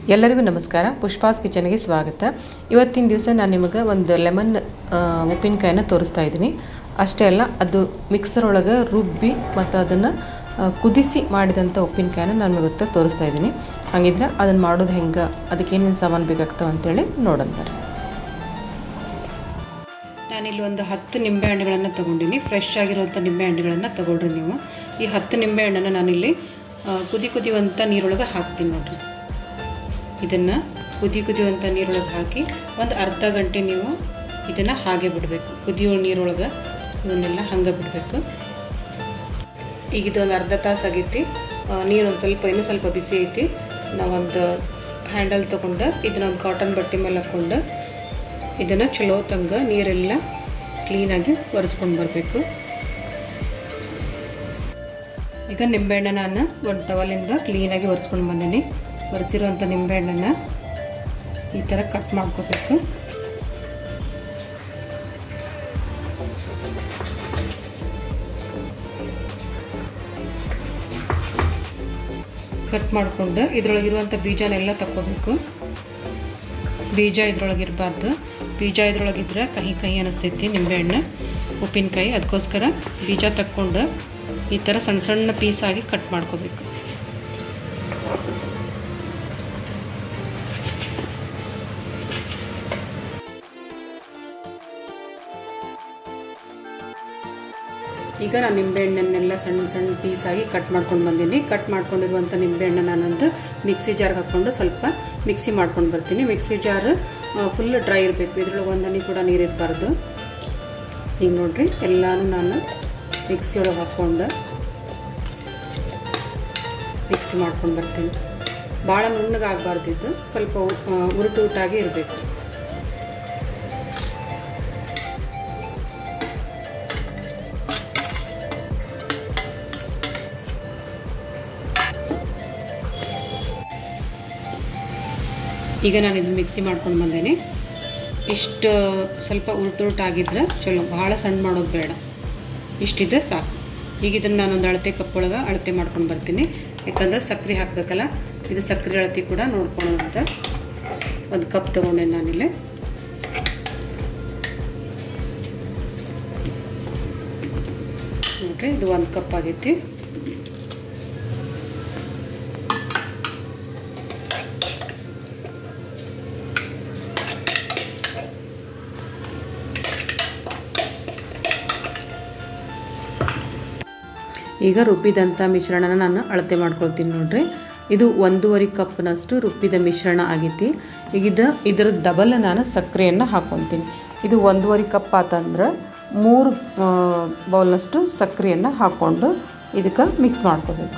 ಎಲ್ಲರಿಗೂ ನಮಸ್ಕಾರ ಪುಷ್ಪಾಸ್ ಕಿಚನ್ಗೆ ಸ್ವಾಗತ ಇವತ್ತಿನ ದಿವಸ ನಾನು ನಿಮಗೆ ಒಂದು ಲೆಮನ್ ಉಪ್ಪಿನಕಾಯಿನ ತೋರಿಸ್ತಾ ಇದ್ದೀನಿ ಅಷ್ಟೇ ಅಲ್ಲ ಅದು ಮಿಕ್ಸರ್ ಒಳಗೆ ರುಬ್ಬಿ ಮತ್ತು ಅದನ್ನು ಕುದಿಸಿ ಮಾಡಿದಂಥ ಉಪ್ಪಿನಕಾಯಿನ ನಾನು ಇವತ್ತು ತೋರಿಸ್ತಾ ಇದ್ದೀನಿ ಹಾಗಿದ್ರೆ ಅದನ್ನು ಮಾಡೋದು ಹೆಂಗೆ ಅದಕ್ಕೆ ಏನೇನು ಸಾಮಾನು ಬೇಕಾಗ್ತವೆ ಅಂತೇಳಿ ನೋಡೋಣ ಬರ್ರಿ ನಾನಿಲ್ಲಿ ಒಂದು ಹತ್ತು ನಿಂಬೆ ಹಣ್ಣುಗಳನ್ನು ತೊಗೊಂಡಿನಿ ಫ್ರೆಶ್ ಆಗಿರುವಂಥ ನಿಂಬೆ ಹಣ್ಣುಗಳನ್ನು ತೊಗೊಳ್ರಿ ನೀವು ಈ ಹತ್ತು ನಿಂಬೆ ಹಣ್ಣನ್ನು ನಾನಿಲ್ಲಿ ಆ, ಕುದಿ ಕುದಿಯುವಂಥ ನೀರೊಳಗೆ ಹಾಕ್ತೀನಿ ನೋಡ್ರಿ ಇದನ್ನು ಕುದಿ ಕುದಿಯುವಂಥ ನೀರೊಳಗೆ ಹಾಕಿ ಒಂದು ಅರ್ಧ ಗಂಟೆ ನೀವು ಇದನ್ನು ಹಾಗೆ ಬಿಡಬೇಕು ಕುದಿಯೋ ನೀರೊಳಗೆ ಇವನ್ನೆಲ್ಲ ಹಂಗೆ ಬಿಡಬೇಕು ಈಗ ಇದೊಂದು ಅರ್ಧ ತಾಸು ಆಗೈತಿ ನೀರು ಒಂದು ಸ್ವಲ್ಪ ಇನ್ನೂ ಸ್ವಲ್ಪ ಬಿಸಿ ಐತಿ ನಾವೊಂದು ಹ್ಯಾಂಡಲ್ ತೊಗೊಂಡು ಇದನ್ನೊಂದು ಕಾಟನ್ ಬಟ್ಟೆ ಮೇಲೆ ಹಾಕ್ಕೊಂಡು ಇದನ್ನು ಚಲೋ ತಂಗ ನೀರೆಲ್ಲ ಕ್ಲೀನಾಗಿ ಒರೆಸ್ಕೊಂಡು ಬರಬೇಕು ಈಗ ನಿಂಬೆಹಣ್ಣು ನಾನು ಒಂದು ಟವಲಿಂದ ಕ್ಲೀನಾಗಿ ಒರೆಸ್ಕೊಂಡು ಬಂದೀನಿ ಒರೆಸಿರುವಂಥ ನಿಂಬೆಹಣ್ಣನ್ನು ಈ ಥರ ಕಟ್ ಮಾಡ್ಕೋಬೇಕು ಕಟ್ ಮಾಡಿಕೊಂಡು ಇದ್ರೊಳಗಿರುವಂಥ ಬೀಜನೆಲ್ಲ ತಕ್ಕೋಬೇಕು ಬೀಜ ಇದ್ರೊಳಗೆ ಇರಬಾರ್ದು ಬೀಜ ಇದ್ರೊಳಗಿದ್ರೆ ಕಹಿ ಕಹಿ ಅನಿಸ್ತೈತಿ ನಿಂಬೆಹಣ್ಣು ಉಪ್ಪಿನಕಾಯಿ ಅದಕ್ಕೋಸ್ಕರ ಬೀಜ ತಕ್ಕೊಂಡು ಈ ಥರ ಸಣ್ಣ ಸಣ್ಣ ಪೀಸಾಗಿ ಕಟ್ ಮಾಡ್ಕೋಬೇಕು ಈಗ ನಾನು ನಿಂಬೆಹಣ್ಣನ್ನೆಲ್ಲ ಸಣ್ಣ ಸಣ್ಣ ಪೀಸಾಗಿ ಕಟ್ ಮಾಡ್ಕೊಂಡು ಬಂದೀನಿ ಕಟ್ ಮಾಡ್ಕೊಂಡಿರುವಂಥ ನಿಂಬೆಹಣ್ಣು ನಾನೊಂದು ಮಿಕ್ಸಿ ಜಾರ್ಗೆ ಹಾಕ್ಕೊಂಡು ಸ್ವಲ್ಪ ಮಿಕ್ಸಿ ಮಾಡ್ಕೊಂಡು ಬರ್ತೀನಿ ಮಿಕ್ಸಿ ಜಾರ್ ಫುಲ್ ಡ್ರೈ ಇರಬೇಕು ಇದ್ರೊಳಗೆ ಒಂದನಿ ಕೂಡ ನೀರು ಇರಬಾರ್ದು ಈಗ ನೋಡಿರಿ ಎಲ್ಲನೂ ನಾನು ಮಿಕ್ಸಿ ಒಳಗೆ ಹಾಕ್ಕೊಂಡು ಮಿಕ್ಸಿ ಮಾಡ್ಕೊಂಡು ಬರ್ತೀನಿ ಭಾಳ ನುಣ್ಣಗೆ ಆಗಬಾರ್ದು ಇದು ಸ್ವಲ್ಪ ಉರುಟು ಉಟಾಗಿ ಇರಬೇಕು ಈಗ ನಾನು ಇದು ಮಿಕ್ಸಿ ಮಾಡ್ಕೊಂಡು ಬಂದೇನೆ ಇಷ್ಟು ಸ್ವಲ್ಪ ಉರುಟು ಉರುಟಾಗಿದ್ರೆ ಚಲೋ ಭಾಳ ಸಣ್ಣ ಮಾಡೋದು ಬೇಡ ಇಷ್ಟಿದ್ರೆ ಸಾಕು ಈಗ ಇದನ್ನು ನಾನೊಂದು ಅಳತೆ ಕಪ್ಪೊಳಗೆ ಅಳತೆ ಮಾಡ್ಕೊಂಡು ಬರ್ತೀನಿ ಯಾಕಂದ್ರೆ ಸಕ್ಕರೆ ಹಾಕಬೇಕಲ್ಲ ಇದು ಸಕ್ಕರೆ ಅಳತೆ ಕೂಡ ನೋಡ್ಕೊಳ್ಳೋಂಥ ಒಂದು ಕಪ್ ತೊಗೊಂಡೆ ನಾನಿಲ್ಲಿ ನೋಡ್ರಿ ಇದು ಒಂದು ಕಪ್ ಆಗೈತಿ ಈಗ ರುಬ್ಬಿದಂಥ ಮಿಶ್ರಣನ ನಾನು ಅಳತೆ ಮಾಡ್ಕೊಳ್ತೀನಿ ನೋಡ್ರಿ ಇದು ಒಂದೂವರೆ ಕಪ್ನಷ್ಟು ರುಬ್ಬಿದ ಮಿಶ್ರಣ ಆಗೈತಿ ಈಗ ಇದು ಇದರ ಡಬಲ್ ನಾನು ಸಕ್ಕರೆಯನ್ನು ಹಾಕ್ಕೊತೀನಿ ಇದು ಒಂದೂವರೆ ಕಪ್ ಆತಂದ್ರೆ ಮೂರು ಬೌಲ್ನಷ್ಟು ಸಕ್ಕರೆಯನ್ನು ಹಾಕ್ಕೊಂಡು ಇದಕ್ಕೆ ಮಿಕ್ಸ್ ಮಾಡ್ಕೋಬೇಕು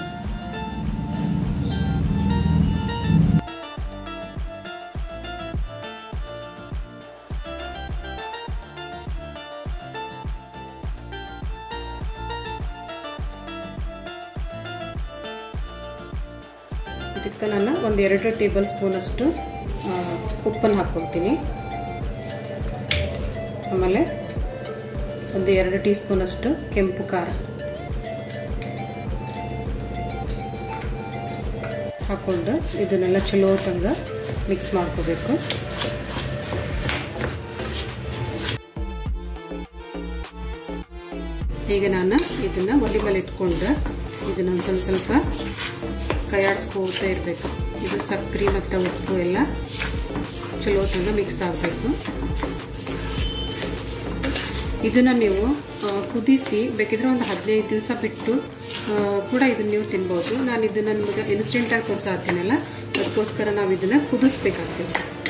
ಇದಕ್ಕೆ ನಾನು ಒಂದು ಎರಡು ಟೇಬಲ್ ಸ್ಪೂನಷ್ಟು ಉಪ್ಪನ್ನು ಹಾಕ್ಕೊಳ್ತೀನಿ ಆಮೇಲೆ ಒಂದು ಎರಡು ಟೀ ಸ್ಪೂನಷ್ಟು ಕೆಂಪು ಖಾರ ಹಾಕ್ಕೊಂಡು ಇದನ್ನೆಲ್ಲ ಚಲೋ ತಂಗ ಮಿಕ್ಸ್ ಮಾಡ್ಕೋಬೇಕು ಈಗ ನಾನು ಇದನ್ನು ಒಲಿ ಮೇಲೆ ಇಟ್ಕೊಂಡು ಇದನ್ನು ಒಂದು ಸ್ವಲ್ಪ ಸ್ವಲ್ಪ ಕೈಯಾಡಿಸ್ಕೋತಾ ಇರಬೇಕು ಇದು ಸಕ್ಕರೆ ಮತ್ತು ಉಪ್ಪು ಎಲ್ಲ ಚಲೋ ತಂಗ ಮಿಕ್ಸ್ ಆಗಬೇಕು ಇದನ್ನು ನೀವು ಕುದಿಸಿ ಬೇಕಿದ್ರೆ ಒಂದು ಹದಿನೈದು ದಿವಸ ಬಿಟ್ಟು ಕೂಡ ಇದನ್ನು ನೀವು ತಿನ್ಬೋದು ನಾನು ಇದನ್ನು ನಿಮಗೆ ಇನ್ಸ್ಟೆಂಟಾಗಿ ತೋರಿಸಾತೀನಲ್ಲ ಅದಕ್ಕೋಸ್ಕರ ನಾವು ಇದನ್ನು ಕುದಿಸ್ಬೇಕಾಗ್ತದೆ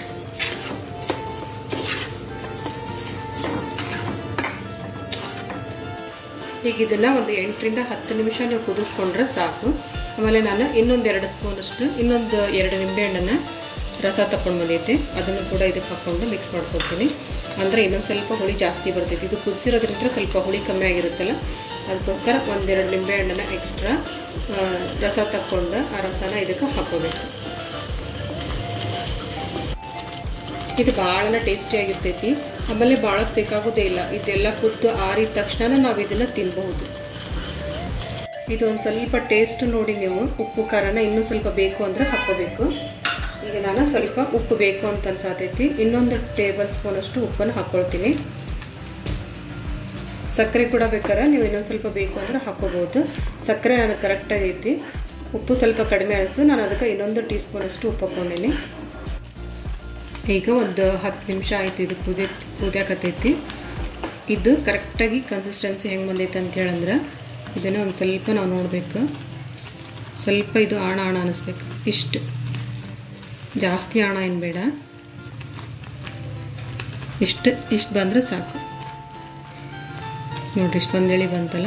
ಈಗ ಇದನ್ನು ಒಂದು ಎಂಟರಿಂದ ಹತ್ತು ನಿಮಿಷ ನೀವು ಕುದಿಸ್ಕೊಂಡ್ರೆ ಸಾಕು ಆಮೇಲೆ ನಾನು ಇನ್ನೊಂದು ಎರಡು ಸ್ಪೂನಷ್ಟು ಇನ್ನೊಂದು ಎರಡು ನಿಂಬೆಹಣ್ಣನ್ನು ರಸ ತಗೊಂಡು ಬಂದೈತೆ ಅದನ್ನು ಕೂಡ ಇದಕ್ಕೆ ಹಾಕ್ಕೊಂಡು ಮಿಕ್ಸ್ ಮಾಡ್ಕೊಳ್ತೀನಿ ಅಂದರೆ ಇನ್ನೊಂದು ಸ್ವಲ್ಪ ಹುಳಿ ಜಾಸ್ತಿ ಬರ್ತೈತಿ ಇದು ಕುದಿಸಿರೋದ್ರಿಂದ ಸ್ವಲ್ಪ ಹುಳಿ ಕಮ್ಮಿ ಆಗಿರುತ್ತಲ್ಲ ಅದಕ್ಕೋಸ್ಕರ ಒಂದೆರಡು ನಿಂಬೆಹಣ್ಣನ್ನು ಎಕ್ಸ್ಟ್ರಾ ರಸ ತಕ್ಕೊಂಡು ಆ ರಸನ ಇದಕ್ಕೆ ಹಾಕೋಬೇಕು ಇದು ಭಾಳ ಟೇಸ್ಟಿಯಾಗಿರ್ತೈತಿ ಆಮೇಲೆ ಭಾಳಕ್ಕೆ ಬೇಕಾಗೋದೇ ಇಲ್ಲ ಇದೆಲ್ಲ ಕುದ್ದು ಆರಿದ ತಕ್ಷಣ ನಾವು ಇದನ್ನು ತಿನ್ಬಹುದು ಇದು ಒಂದು ಸ್ವಲ್ಪ ಟೇಸ್ಟ್ ನೋಡಿ ನೀವು ಉಪ್ಪು ಖಾರನ ಇನ್ನೂ ಸ್ವಲ್ಪ ಬೇಕು ಅಂದರೆ ಹಾಕ್ಕೋಬೇಕು ಈಗ ಈಗ ನಾನು ಸ್ವಲ್ಪ ಉಪ್ಪು ಬೇಕು ಅಂತ ಅನ್ಸಾತೈತಿ ಇನ್ನೊಂದು ಟೇಬಲ್ ಸ್ಪೂನಷ್ಟು ಉಪ್ಪನ್ನು ಹಾಕ್ಕೊಳ್ತೀನಿ ಸಕ್ಕರೆ ಕೂಡ ಬೇಕಾದ್ರೆ ನೀವು ಇನ್ನೊಂದು ಸ್ವಲ್ಪ ಬೇಕು ಅಂದರೆ ಹಾಕೋಬೋದು ಸಕ್ಕರೆ ನನಗೆ ಕರೆಕ್ಟಾಗಿ ಐತಿ ಉಪ್ಪು ಸ್ವಲ್ಪ ಕಡಿಮೆ ಅನಿಸ್ತು ನಾನು ಅದಕ್ಕೆ ಇನ್ನೊಂದು ಟೀ ಸ್ಪೂನಷ್ಟು ಉಪ್ಪು ಹಾಕ್ಕೊಂಡೀನಿ ಈಗ ಒಂದು ಹತ್ತು ನಿಮಿಷ ಆಯ್ತು ಇದು ಕುದಿ ಕುದಿಯಾಕತ್ತೈತಿ ಇದು ಕರೆಕ್ಟಾಗಿ ಕನ್ಸಿಸ್ಟೆನ್ಸಿ ಹೆಂಗೆ ಬಂದೈತೆ ಅಂತ ಹೇಳಂದ್ರೆ ಇದನ್ನು ಒಂದು ಸ್ವಲ್ಪ ನಾವು ನೋಡಬೇಕು ಸ್ವಲ್ಪ ಇದು ಆಣ ಆಣ ಅನ್ನಿಸ್ಬೇಕು ಇಷ್ಟು ಜಾಸ್ತಿ ಆಣ ಏನು ಬೇಡ ಇಷ್ಟು ಇಷ್ಟು ಬಂದರೆ ಸಾಕು ನೋಡಿರಿ ಇಷ್ಟು ಒಂದೇಳಿ ಬಂತಲ್ಲ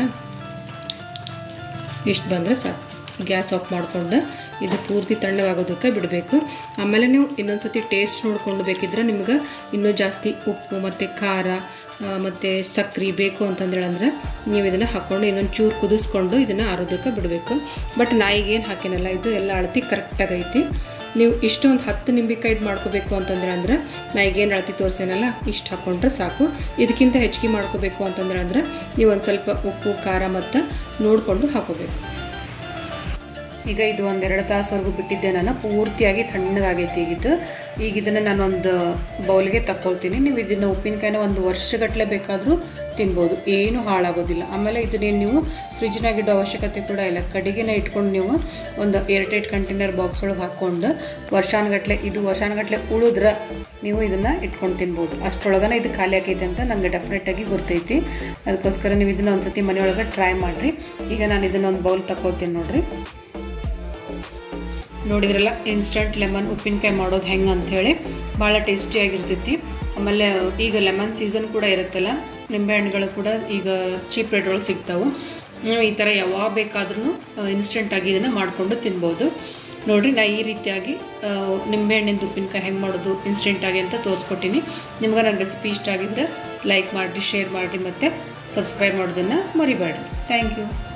ಇಷ್ಟು ಬಂದರೆ ಸಾಕು ಗ್ಯಾಸ್ ಆಫ್ ಮಾಡಿಕೊಂಡು ಇದು ಪೂರ್ತಿ ತಣ್ಣಗಾಗೋದಕ್ಕೆ ಬಿಡಬೇಕು ಆಮೇಲೆ ನೀವು ಇನ್ನೊಂದು ಸತಿ ಟೇಸ್ಟ್ ನೋಡ್ಕೊಂಡು ಬೇಕಿದ್ರೆ ನಿಮ್ಗೆ ಇನ್ನೂ ಜಾಸ್ತಿ ಉಪ್ಪು ಮತ್ತು ಖಾರ ಮತ್ತು ಸಕ್ರೆ ಬೇಕು ಅಂತಂದೇಳಂದ್ರೆ ನೀವು ಇದನ್ನು ಹಾಕ್ಕೊಂಡು ಇನ್ನೊಂದು ಚೂರು ಕುದಿಸ್ಕೊಂಡು ಇದನ್ನು ಆರೋದಕ್ಕೆ ಬಿಡಬೇಕು ಬಟ್ ನಾ ಈಗೇನು ಹಾಕಿನಲ್ಲ ಇದು ಎಲ್ಲ ಅಳತಿ ಕರೆಕ್ಟಾಗೈತಿ ನೀವು ಇಷ್ಟು ಒಂದು ಹತ್ತು ನಿಂಬೆಕಾಯ್ದು ಮಾಡ್ಕೋಬೇಕು ಅಂತಂದ್ರೆ ಅಂದ್ರೆ ನಾ ಈಗೇನು ಅಳತಿ ತೋರಿಸೇನಲ್ಲ ಇಷ್ಟು ಹಾಕ್ಕೊಂಡ್ರೆ ಸಾಕು ಇದಕ್ಕಿಂತ ಹೆಚ್ಚಿಗೆ ಮಾಡ್ಕೋಬೇಕು ಅಂತಂದ್ರೆ ಅಂದ್ರೆ ನೀವು ಒಂದು ಸ್ವಲ್ಪ ಉಪ್ಪು ಖಾರ ಮತ್ತು ನೋಡಿಕೊಂಡು ಹಾಕೋಬೇಕು ಈಗ ಇದು ಒಂದೆರಡು ತಾಸವರೆಗೂ ಬಿಟ್ಟಿದ್ದೆ ನಾನು ಪೂರ್ತಿಯಾಗಿ ತಣ್ಣಗಾಗೈತಿ ಈಗಿದ್ದು ಈಗ ಇದನ್ನು ನಾನು ಒಂದು ಬೌಲ್ಗೆ ತಗೊಳ್ತೀನಿ ನೀವು ಇದನ್ನು ಉಪ್ಪಿನಕಾಯಿನ ಒಂದು ವರ್ಷಗಟ್ಟಲೆ ಬೇಕಾದರೂ ತಿನ್ಬೋದು ಏನೂ ಹಾಳಾಗೋದಿಲ್ಲ ಆಮೇಲೆ ಇದನ್ನೇನು ನೀವು ಫ್ರಿಜ್ನಾಗಿಡೋ ಅವಶ್ಯಕತೆ ಕೂಡ ಇಲ್ಲ ಕಡೆಗೆನ ಇಟ್ಕೊಂಡು ನೀವು ಒಂದು ಏರ್ಟೈಟ್ ಕಂಟೈನರ್ ಬಾಕ್ಸ್ ಒಳಗೆ ಹಾಕ್ಕೊಂಡು ವರ್ಷಾನುಗಟ್ಲೆ ಇದು ವರ್ಷಾನುಗಟ್ಲೆ ಉಳಿದ್ರೆ ನೀವು ಇದನ್ನು ಇಟ್ಕೊಂಡು ತಿನ್ಬೋದು ಅಷ್ಟರೊಳಗನೆ ಇದು ಖಾಲಿ ಆಕೈತೆ ಅಂತ ನನಗೆ ಡೆಫಿನೆಟಾಗಿ ಗೊತ್ತೈತಿ ಅದಕ್ಕೋಸ್ಕರ ನೀವು ಇದನ್ನು ಒಂದು ಸತಿ ಮನೆಯೊಳಗೆ ಟ್ರೈ ಮಾಡಿರಿ ಈಗ ನಾನು ಇದನ್ನು ಒಂದು ಬೌಲ್ ತಗೊಳ್ತೀನಿ ನೋಡಿರಿ ನೋಡಿದ್ರಲ್ಲ ಇನ್ಸ್ಟಂಟ್ ಲೆಮನ್ ಉಪ್ಪಿನಕಾಯಿ ಮಾಡೋದು ಹೆಂಗೆ ಅಂಥೇಳಿ ಭಾಳ ಟೇಸ್ಟಿಯಾಗಿರ್ತೈತಿ ಆಮೇಲೆ ಈಗ ಲೆಮನ್ ಸೀಸನ್ ಕೂಡ ಇರುತ್ತಲ್ಲ ನಿಂಬೆಹಣ್ಣುಗಳು ಕೂಡ ಈಗ ಚೀಪ್ ರೇಟ್ ಒಳಗೆ ಸಿಗ್ತಾವೆ ನೀವು ಈ ಥರ ಯಾವಾಗ ಬೇಕಾದ್ರೂ ಇನ್ಸ್ಟೆಂಟಾಗಿ ಇದನ್ನು ಮಾಡಿಕೊಂಡು ತಿನ್ಬೋದು ನೋಡಿರಿ ನಾ ಈ ರೀತಿಯಾಗಿ ನಿಂಬೆಹಣ್ಣಿನ ಉಪ್ಪಿನಕಾಯಿ ಹೆಂಗೆ ಮಾಡೋದು ಇನ್ಸ್ಟೆಂಟಾಗಿ ಅಂತ ತೋರಿಸ್ಕೊಟ್ಟಿನಿ ನಿಮ್ಗೆ ನನ್ನ ರೆಸಿಪಿ ಇಷ್ಟ ಆಗಿದ್ರೆ ಲೈಕ್ ಮಾಡಿರಿ ಶೇರ್ ಮಾಡಿರಿ ಮತ್ತು ಸಬ್ಸ್ಕ್ರೈಬ್ ಮಾಡೋದನ್ನು ಮರಿಬೇಡಿ ಥ್ಯಾಂಕ್ ಯು